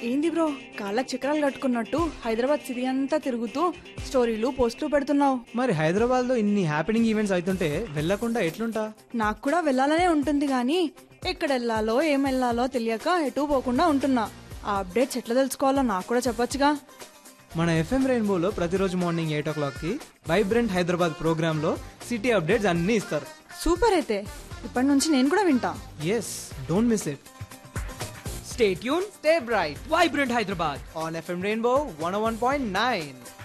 ఏంది బ్రో కాళ్ళకి చక్రాలు కట్టుకున్నట్టు హైదరాబాద్ సిటీ అంతా తిరుగుతూ స్టోరీలు పోస్టులు పెడుతున్నావు మరి హైదరాబాద్ లో ఇన్ని హ్యాపెనింగ్ ఈవెంట్స్ అవుతుంటే వెళ్ళకుండా ఎట్లుంటా నాకు కూడా వెళ్ళాలనే ఉంటుంది కానీ ఎక్కడ వెళ్ళాలో ఏం వెళ్ళాలో తెలియక ఎటు పోకుండా ఉంటున్నా ఆ అప్డేట్స్ ఎట్లా తెలుసుకోవాలో నాకు కూడా చెప్పొచ్చుగా మన ఎఫ్ఎం రెయిన్బోలో ప్రతిరోజు మార్నింగ్ ఎయిట్ ఓ క్లాక్ కి వైబ్రెంట్ హైదరాబాద్ ప్రోగ్రామ్ లో సిటీ అప్డేట్స్ అన్ని ఇస్తారు సూపర్ అయితే ఇప్పటి నుంచి నేను కూడా వింటా yes don't miss it Stay tuned, stay bright Vibrant Hyderabad. On FM rainbow one one point nine